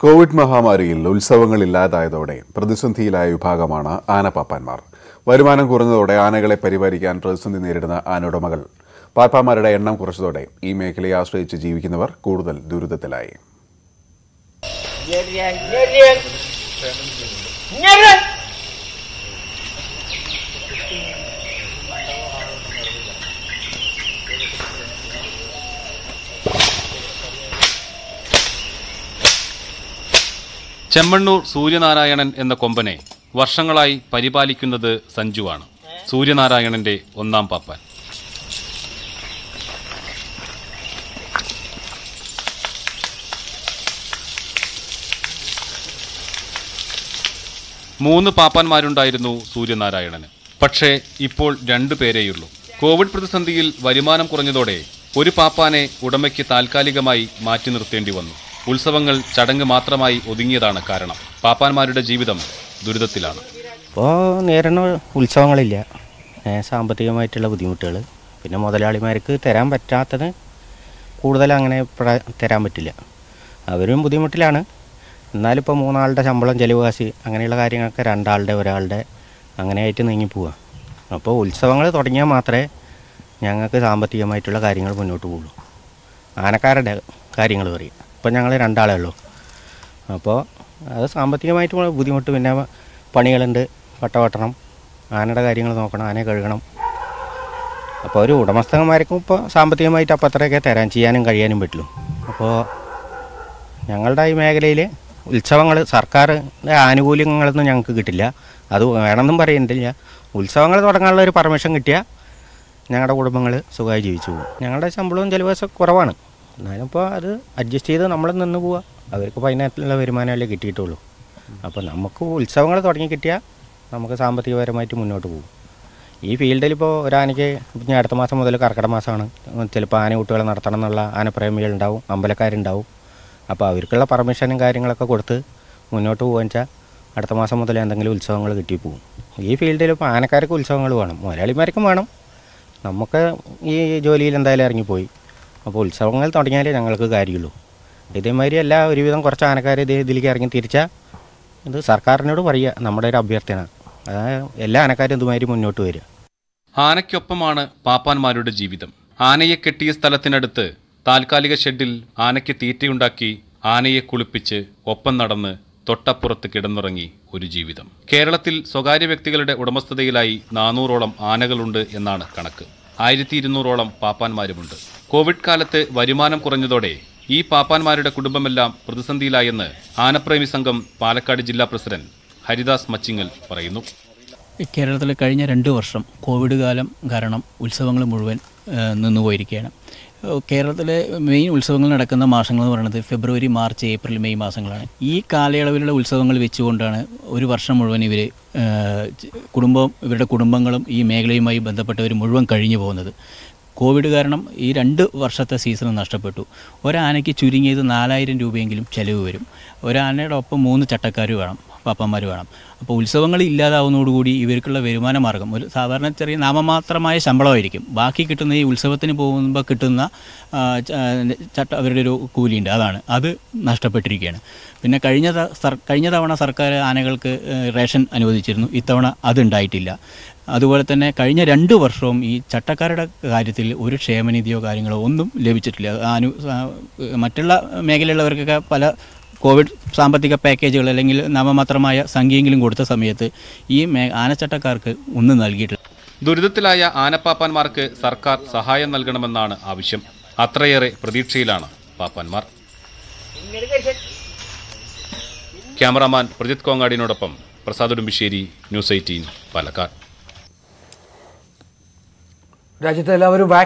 Covid മഹാമാരിയിൽ ഉത്സവങ്ങൾ ഇല്ലാതായതോടെ പ്രതിസന്ധിയിലായ വിഭാഗമാണ് ആനപ്പാപ്പാന്മാർ വരുമാനം കുറഞ്ഞതോടെ ആനകളെ പരിപാലിക്കാൻ പ്രതിസന്ധി നേരിടുന്ന ആനയുടമകൾ പാപ്പാന്മാരുടെ എണ്ണം കുറച്ചതോടെ ഈ മേഖലയെ ആശ്രയിച്ച് ജീവിക്കുന്നവർ കൂടുതൽ ദുരിതത്തിലായി Nyerian, nyerian. Nyerian. Chemmanur Suryanarayanan എന്ന കൊമ്പനെ വർഷങ്ങളായി പരിപാലിക്കുന്നത് സഞ്ജുവാണ് സൂര്യനാരായണന്റെ ഒന്നാം പാപ്പാൻ മൂന്ന് പാപ്പാന്മാരുണ്ടായിരുന്നു സൂര്യനാരായണന് പക്ഷേ ഇപ്പോൾ രണ്ടു പേരേയുള്ളൂ കോവിഡ് പ്രതിസന്ധിയിൽ വരുമാനം കുറഞ്ഞതോടെ ഒരു പാപ്പാനെ ഉടമയ്ക്ക് താൽക്കാലികമായി മാറ്റി നിർത്തേണ്ടി വന്നു ഉത്സവങ്ങൾ ചടങ്ങ് മാത്രമായി ഒതുങ്ങിയതാണ് കാരണം പാപ്പാന്മാരുടെ ജീവിതം ദുരിതത്തിലാണ് ഇപ്പോൾ നേരിടുന്ന ഉത്സവങ്ങളില്ല ഏ, സാമ്പത്തികമായിട്ടുള്ള ബുദ്ധിമുട്ടുകൾ പിന്നെ മുതലാളിമാർക്ക് തരാൻ പറ്റാത്തത് കൂടുതൽ അങ്ങനെ പ്ര- തരാൻ പറ്റില്ല അവരും ബുദ്ധിമുട്ടിലാണ് എന്നാലിപ്പോൾ മൂന്നാളുടെ ശമ്പളം ചെലവ് കാശ് അങ്ങനെയുള്ള കാര്യങ്ങളൊക്കെ രണ്ടാളുടെ ഒരാളുടെ അങ്ങനെയായിട്ട് നീങ്ങി പോവുക അപ്പോൾ ഉത്സവങ്ങൾ തുടങ്ങിയാൽ മാത്രമേ ഞങ്ങൾക്ക് സാമ്പത്തികമായിട്ടുള്ള കാര്യങ്ങൾ മുന്നോട്ട് പോകുള്ളൂ ആനക്കാരുടെ കാര്യങ്ങൾ പറയും ഇപ്പം ഞങ്ങൾ രണ്ടാളേ ഉള്ളൂ അപ്പോൾ അത് സാമ്പത്തികമായിട്ട് ഉള്ള ബുദ്ധിമുട്ട് പിന്നെ പണികളുണ്ട് പട്ട വെട്ടണം ആനയുടെ കാര്യങ്ങൾ നോക്കണം ആനയെ കഴുകണം അപ്പോൾ ഒരു ഉടമസ്ഥന്മാർക്കും ഇപ്പോൾ സാമ്പത്തികമായിട്ട് അപ്പം അത്രയൊക്കെ തരാൻ ചെയ്യാനും കഴിയാനും പറ്റുള്ളൂ അപ്പോൾ ഞങ്ങളുടെ ഈ മേഖലയിൽ ഉത്സവങ്ങൾ സർക്കാരിൻ്റെ ആനുകൂല്യങ്ങളൊന്നും ഞങ്ങൾക്ക് കിട്ടില്ല അത് വേണമെന്നും പറയുന്നില്ല ഉത്സവങ്ങൾ തുടങ്ങാനുള്ള ഒരു പെർമിഷൻ കിട്ടിയാൽ ഞങ്ങളുടെ കുടുംബങ്ങൾ സുഖമായി ജീവിച്ചു പോകും ഞങ്ങളുടെ ശമ്പളവും ചിലവൊക്കെ കുറവാണ് എന്നാലും ഇപ്പോൾ അത് അഡ്ജസ്റ്റ് ചെയ്ത് നമ്മൾ നിന്ന് പോവുക അവർക്ക് ഇപ്പോൾ അതിനകത്തുള്ള വരുമാനമല്ലേ കിട്ടിയിട്ടുള്ളൂ അപ്പോൾ നമുക്ക് ഉത്സവങ്ങൾ തുടങ്ങി കിട്ടിയാൽ നമുക്ക് സാമ്പത്തികപരമായിട്ട് മുന്നോട്ട് പോകും ഈ ഫീൽഡിൽ ഇപ്പോൾ ഒരാനയ്ക്ക് ഇനി അടുത്ത മാസം മുതൽ കർക്കിടക മാസമാണ് ചിലപ്പോൾ ആന കുട്ടികളെ നടത്തണം എന്നുള്ള ആനപ്രേമികളുണ്ടാവും അമ്പലക്കാരുണ്ടാവും അപ്പോൾ അവർക്കുള്ള പെർമിഷനും കാര്യങ്ങളൊക്കെ കൊടുത്ത് മുന്നോട്ട് പോകാൻ വെച്ചാൽ അടുത്ത മാസം മുതൽ എന്തെങ്കിലും ഉത്സവങ്ങൾ കിട്ടി പോകും ഈ ഫീൽഡിൽ ഇപ്പോൾ ആനക്കാർക്ക് ഉത്സവങ്ങൾ വേണം മുതലാളിമാർക്കും വേണം നമുക്ക് ഈ ജോലിയിൽ എന്തായാലും ഇറങ്ങിപ്പോയി അപ്പോൾ ഉത്സവങ്ങൾ തുടങ്ങിയാലേ ഞങ്ങൾക്ക് കാര്യമുള്ളൂ ഇതേമാതിരി എല്ലാ ഒരുവിധം കുറച്ച് ആനക്കാർ ഇത് ഇതിലേക്ക് ഇറങ്ങി തിരിച്ചാൽ ഇത് സർക്കാരിനോട് പറയുക നമ്മുടെ ഒരു അഭ്യർത്ഥന അതായത് എല്ലാ ആനക്കാരും ഇതുമാതിരി മുന്നോട്ട് വരിക ആനയ്ക്കൊപ്പമാണ് പാപ്പാന്മാരുടെ ജീവിതം ആനയെ കെട്ടിയ സ്ഥലത്തിനടുത്ത് താൽക്കാലിക ഷെഡിൽ ആനയ്ക്ക് തീറ്റയുണ്ടാക്കി ആനയെ കുളിപ്പിച്ച് ഒപ്പം നടന്ന് തൊട്ടപ്പുറത്ത് കിടന്നുറങ്ങി ഒരു ജീവിതം കേരളത്തിൽ സ്വകാര്യ വ്യക്തികളുടെ ഉടമസ്ഥതയിലായി നാനൂറോളം ആനകളുണ്ട് എന്നാണ് കണക്ക് ആയിരത്തി ഇരുന്നൂറോളം പാപ്പാന്മാരുമുണ്ട് കോവിഡ് കാലത്ത് വരുമാനം കുറഞ്ഞതോടെ ഈ പാപ്പാന്മാരുടെ കുടുംബമെല്ലാം പ്രതിസന്ധിയിലായെന്ന് ആനപ്രേമി സംഘം പാലക്കാട് ജില്ലാ പ്രസിഡന്റ് ഹരിദാസ് മച്ചിങ്ങൽ പറയുന്നു കേരളത്തിൽ കഴിഞ്ഞ രണ്ട് വർഷം കോവിഡ് കാലം കാരണം ഉത്സവങ്ങൾ മുഴുവൻ ഏഹ്, നിന്നുപോയിരിക്കുകയാണ് ഏഹ്, കേരളത്തിലെ മെയിൻ ഉത്സവങ്ങൾ നടക്കുന്ന മാസങ്ങൾ എന്ന് പറയുന്നത് ഫെബ്രുവരി മാർച്ച് ഏപ്രിൽ മെയ് മാസങ്ങളാണ് ഈ കാലയളവിലുള്ള ഉത്സവങ്ങൾ വെച്ചുകൊണ്ടാണ് ഒരു വർഷം മുഴുവൻ ഇവർ കുടുംബവും ഇവരുടെ കുടുംബങ്ങളും ഈ മേഖലയുമായി ബന്ധപ്പെട്ടവർ മുഴുവൻ കഴിഞ്ഞു പോകുന്നത് കോവിഡ് കാരണം ഈ രണ്ട് വർഷത്തെ സീസൺ നഷ്ടപ്പെട്ടു ഒരാനയ്ക്ക് ചുരുങ്ങിയത് നാലായിരം രൂപയെങ്കിലും ചിലവ് വരും ഒരാനയുടെ ഒപ്പം മൂന്ന് ചട്ടക്കാർ വേണം പാപ്പന്മാർ വേണം അപ്പോൾ ഉത്സവങ്ങൾ ഇല്ലാതാവുന്നതോടുകൂടി ഇവർക്കുള്ള വരുമാന മാർഗം ഒരു സാധാരണ ചെറിയ നാമമാത്രമായ ശമ്പളമായിരിക്കും ബാക്കി കിട്ടുന്ന ഈ ഉത്സവത്തിന് പോകുമ്പോൾ കിട്ടുന്ന ആ, ച- ചട്ട അവരുടെ ഒരു കൂലിയുണ്ട് അതാണ് അത് നഷ്ടപ്പെട്ടിരിക്കുകയാണ് പിന്നെ കഴിഞ്ഞ ത- സർ കഴിഞ്ഞ തവണ സർക്കാർ ആനകൾക്ക് ഏഹ്, റേഷൻ അനുവദിച്ചിരുന്നു ഇത്തവണ അതുണ്ടായിട്ടില്ല അതുപോലെ തന്നെ കഴിഞ്ഞ രണ്ട് വർഷവും ഈ ചട്ടക്കാരുടെ കാര്യത്തിൽ ഒരു ക്ഷേമനിധിയോ കാര്യങ്ങളോ ഒന്നും ലഭിച്ചിട്ടില്ല അനു ആ, മറ്റുള്ള മേഖലയിലുള്ളവർക്കൊക്കെ പല കോവിഡ് സാമ്പത്തിക പാക്കേജുകൾ അല്ലെങ്കിൽ നാമമാത്രമായ സംഖ്യയെങ്കിലും കൊടുത്ത സമയത്ത് ഈ മേ ആനച്ചട്ടക്കാർക്ക് ഒന്നും നൽകിയിട്ടില്ല ദുരിതത്തിലായ ആനപ്പാപ്പാന്മാർക്ക് സർക്കാർ സഹായം നൽകണമെന്നാണ് ആവശ്യം അത്രയേറെ പ്രതീക്ഷയിലാണ് പാപ്പാന്മാർ ക്യാമറാമാൻ പ്രജിത് കോങ്ങാടിനോടൊപ്പം പ്രസാദ് ഉടുമ്പിശ്ശേരി ന്യൂസ് എയ്റ്റീൻ പാലക്കാട് രാജ്യത്തെ എല്ലാവരും